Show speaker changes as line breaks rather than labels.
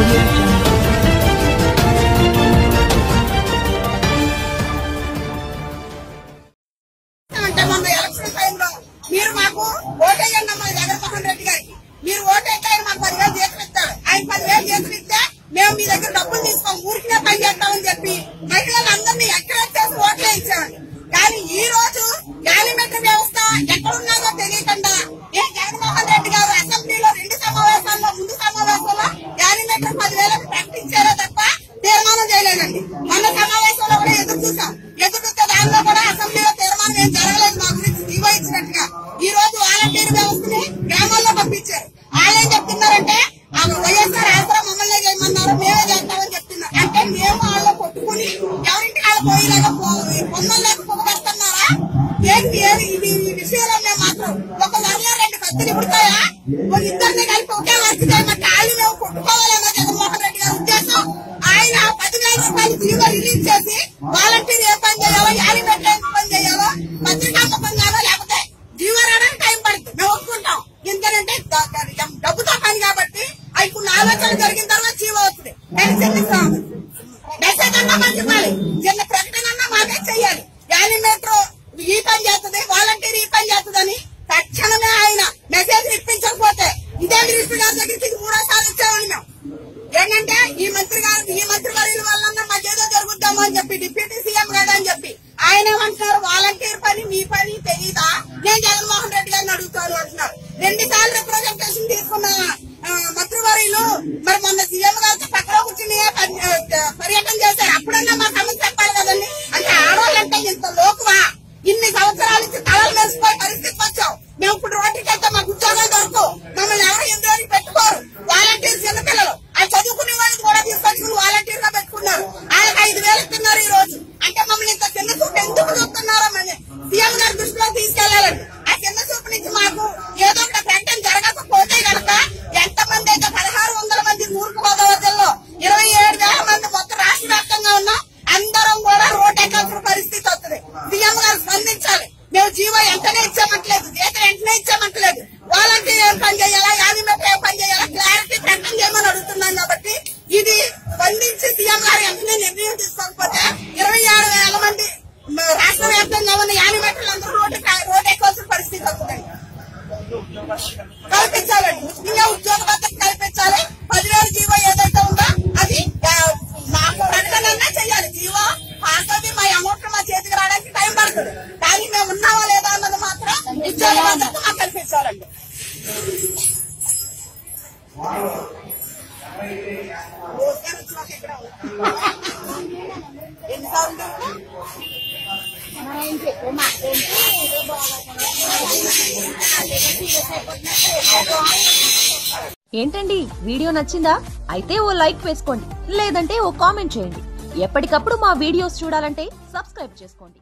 audio jungle.
అంటే మొన్న election టైంలో మీరు మాకు ఓటేయండి అమ్మా జగన్మోహన్ రెడ్డి గారికి మీరు ఓటేస్తే ఆయన మాకు పదివేలు జీతం ఇస్తాడు ఆయన పదివేలు జీతం ఇస్తే మేము మీ దగ్గర డబ్బులు తీసుకోం ఊరికినే పని చేస్తామని చెప్పి మహిళలందరినీ ఎంకరేజ్ చేసి ఓట్లే ఇచ్చామండి కానీ ఈ రోజు గాలిమెట్రిక్ వ్యవస్థ ఎక్కడున్నదో తెలియకుండా ఏ జగన్మోహన్ రెడ్డి గారు అసెంబ్లీలో రెండు సమావేశాల్లో ముందు సమావేశంలో గాలిమెట్రిక్ పదివేలకు ప్రకటించారో తప్ప తీర్మానం చేయలేదండి మొన్న సమావేశంలో కూడా ఎదురు చూసాం ఎదురు చూస్తే దానిలో కూడా అసెంబ్లీలో తీర్మానం ఏం జరగలేదు మా గురించి జీవో ఇచ్చినట్టుగా ఈ రోజు వాలంటీర్ వ్యవస్థని గ్రామాల్లో పంపించారు వాళ్ళేం చెప్తున్నారంటే ఆ వైఎస్ఆర్ ఆసరా మమ్మల్ని చేయమన్నారు మేమే చేస్తామని చెప్తున్నారు అంటే మేము వాళ్ళు కొట్టుకుని ఎవరింటి వాళ్ళు పోయిలాగా పొమ్మల్లోకి పొగబెడుతున్నారా ఏంటి ఏది ఇది ఈ విషయంలో మేము మాత్రం ఒక వరలో రెండు కత్తులు పుడతాయా ఒక ఇద్దరిని కలిపి ఒకే వర్క్ చేయమంటే వాళ్ళు మేము కొట్టుకోవాలన్న జగన్మోహన్ రెడ్డి గారి ఉద్దేశం ఆయన పదివేల రూపాయలు జీవో రిలీజ్ చేసి వాలంటీర్ ఏ పని చేయాలో యాలి పెట్టే పని చేయాలో పత్రికా పని చేయాలో లేకపోతే జీవో రావడానికి టైం పడుతుంది మేము ఒప్పుకుంటాం ఎందుకంటే ద- ద- డబ్బుతో పని కాబట్టి అవి కొన్ని ఆలోచన జరిగిన తర్వాత జీవో వస్తుంది కానీ చెల్లిస్తాం మెసేజ్ అన్నా మాకు ఇవ్వాలి చిన్న ప్రకటన అన్నా మాకే చెయ్యాలి యాలి మెట్రో ఈ పని చేస్తుంది వాలంటీర్ ఈ పని చేస్తుందని తక్షణమే ఆయన మెసేజ్ ఇప్పించకపోతే ఇదే మినిస్టర్ గారి దగ్గరికి ఇది మూడోసారి వచ్చామని మేము ఏంటంటే ఈ మంత్రి గారు ఈ మంత్రి వర్యుల వల్ల మాకేదో జరుగుద్దామో అని చెప్పి డిప్యూటీ సీఎం కదా అని చెప్పి ఆయన ఏమంటున్నారు వాలంటీర్ పని మీ పని తెలీదా నేను జగన్మోహన్ రెడ్డి గారిని అడుగుతాను అంటున్నారు రెండు సార్లు రిప్రజెంటేషన్ తీసుకున్న ఆ, మంత్రి వర్యులు మరి మొన్న సీఎం గారితో పక్కన కూర్చుని పర్య- ఆ, పర్యటన చేశారు అప్పుడన్నా మా సమస్య చెప్పాలి కదండి అంటే ఆడవాళ్ళంటే ఇంత లోకువా ఇన్ని సంవత్సరాల నుంచి తలలు మెరిసిపోయే పరిస్థితి వచ్చాం మేము ఇప్పుడు రోడ్డుకి వెళ్తే మాకు ఉద్యోగాలు దొరకవు మమ్మల్ని ఎవరు ఎందుకు పెట్టుకోరు వాలంటీర్ చిన్నపిల్లలు ఆ చదువుకునే వాళ్ళని కూడా తీసుకొచ్చుకుని వాలంటీర్ గా పెట్టుకున్నారు వాళ్ళకి ఐదు వేలు ఇస్తున్నారు ఈ రోజు అంటే మమ్మల్ని ఇంత చిన్న చూపు ఎందుకు చూస్తున్నారో మరి సీఎం గారి దృష్టిలో తీసుకెళ్లాలండి ఆ చిన్న చూపు నుంచి మాకు ఏదో ఒక ప్రకటన జరగకపోతే గనక ఎంత మంది అయితే పదహారు వందల మంది తూర్పు గోదావరి జిల్లాలో ఇరవై ఏడు వేల మంది మొత్తం రాష్ట్ర వ్యాప్తంగా ఉన్నాం అందరం కూడా రోడ్ ఎక్కాల్సిన పరిస్థితి వస్తుంది సీఎం గారు స్పందించాలి మేము జీవో వెంటనే ఇచ్చామంటలేదు జీతం వెంటనే ఇచ్చామంటలేదు వాలంటీర్ ఏం పని చేయాలా యానిమేటర్ ఏం పని చేయాలా క్లారిటీ ప్రకటన చేయమని అడుగుతున్నాం కాబట్టి ఇది స్పందించి సీఎం గారు వెంటనే నిర్ణయం తీసుకోకపోతే ఇరవై ఆరు వేల మంది మ, రాష్ట్ర వ్యాప్తంగా ఉన్న యానిమేటర్లు అందరూ రోడ్డు రోడ్ ఎక్కాల్సిన పరిస్థితి వస్తుందండి కల్పించాలండి ఉచితంగా ఉద్యోగ భద్రత కల్పించాలి పదివేల జీవో ఏదైతే ఉందో అది ఆ, మాకు ప్రకటన చేయాలి జీవో పాస్ అవి మా అమౌంట్ మా చేతికి రావడానికి టైం పడుతుంది కానీ మేము ఉన్నావా లేదా అన్నది మాత్రం ఉద్యోగ భద్రత మాకు కల్పించాలండి రోజుగారు వచ్చినాక ఇక్కడ ఎన్నిసార్లు తిరుగుతాం?
ఏంటండి వీడియో నచ్చిందా అయితే ఓ లైక్ వేసుకోండి లేదంటే ఓ కామెంట్ చేయండి ఎప్పటికప్పుడు మా వీడియోస్ చూడాలంటే సబ్స్క్రైబ్ చేసుకోండి